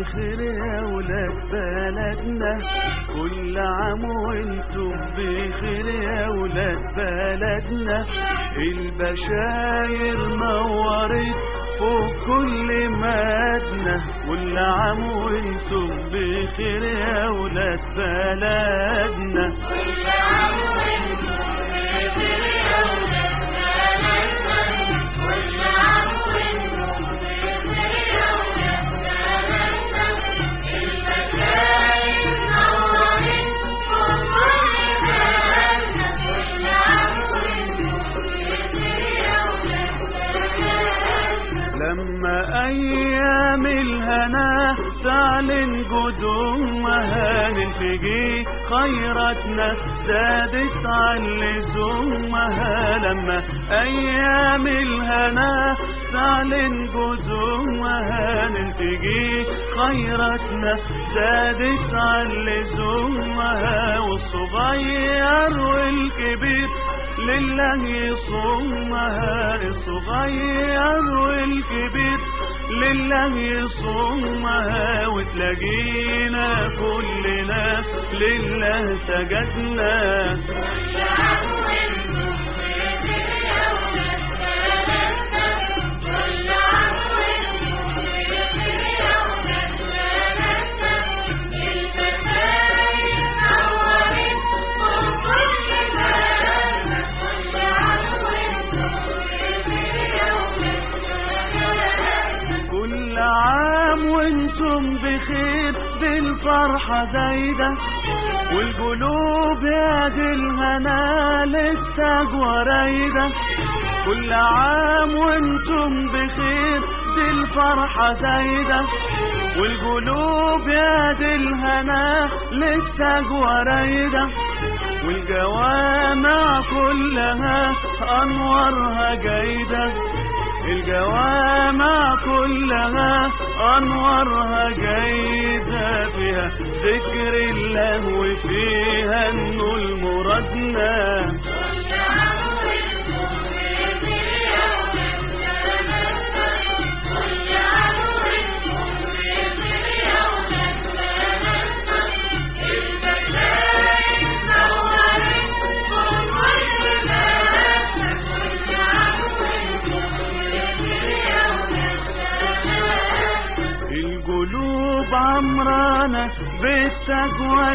بخير يا ولاد بلدنا كل عام وانتم بخير يا ولاد بلدنا البشاير نورت فوق كل مدنة كل عام وانتم بخير يا ولاد بلدنا كل عام وانتم بخير يا ولاد بلدنا كل عام وانتم بخير يا ولاد بلدنا البشاير نورت فوق كل بلدنا كل عام وانتم بخير يا ولاد بلدنا لما ايام الهنا تعلن قدوم هنلتقي خيراتنا زادت عن لزومها لما ايام الهنا تعلن قدوم هنلتقي خيراتنا زادت عن لزومها والصغير والكبير لله يصومها الصغير والكبير لله يصومها وتلاقينا كلنا لله سجدنا كل عام وانتم بخير يا ولاد بلدنا كل عام وانتم بخير يا ولاد بلدنا البشاير نورت فوق كل بلدنا كل عام وانتم بخير يا ولاد بلدنا كل عام وانتم بخير بالفرحة زايدة والقلوب يا دي الهنا لسه وريدة كل عام وانتم بخير بالفرحة زايدة والقلوب يا دي الهنا لسه وريدة والجوامع كلها أنوارها جيدة الجوامع كلها أنوارها جيدة فيها ذكر الله وفيها انه المرادنا كل عام وانتم بخير يا ولاد بلدنا كل عام وانتم بخير يا ولاد بلدنا البشاير نورت فوق كل بلدنا كل عام وانتم بخير يا ولاد بلدنا القلوب عمرانة بالتقوى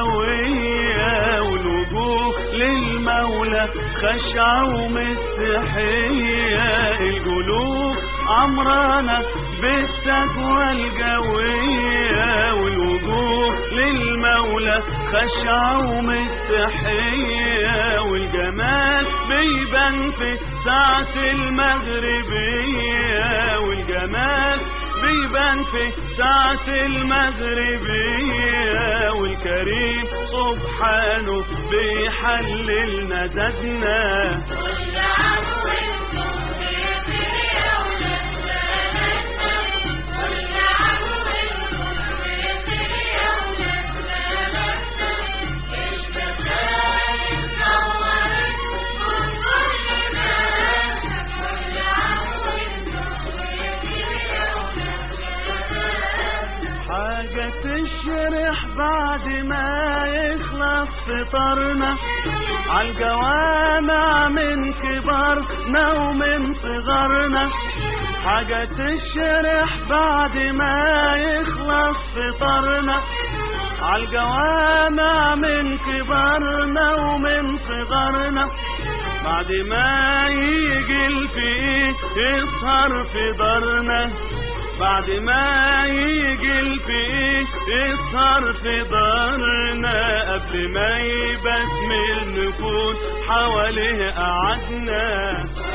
الجوية والوجوه للمولى خشعة ومستحية القلوب عمرانة بالتقوى الجوية والوجوه للمولى خشعة ومستحية والجمال بيبان في ساعة المغربية والجمال بيبان في ساعة المغربية والكريم سبحانه بيحللنا زادنا كل عام وانتم بخير يا ولاد بلدنا كل عام وانتم بخير يا ولاد بلدنا البشاير نورت فوق كل بلدنا كل عام وانتم بخير يا ولاد بلدنا حاجة تشرح بعد ما يخلص فطرنا عالجوامع من كبارنا ومن صغرنا حاجة تشرح بعد ما يخلص فطرنا عالجوامع من كبارنا ومن صغرنا بعد ما يجي الفيق يسهر في دارنا بعد ما يجي الفيق يسهر في دارنا قبل ما يبسمل نكون حواليه قعدنا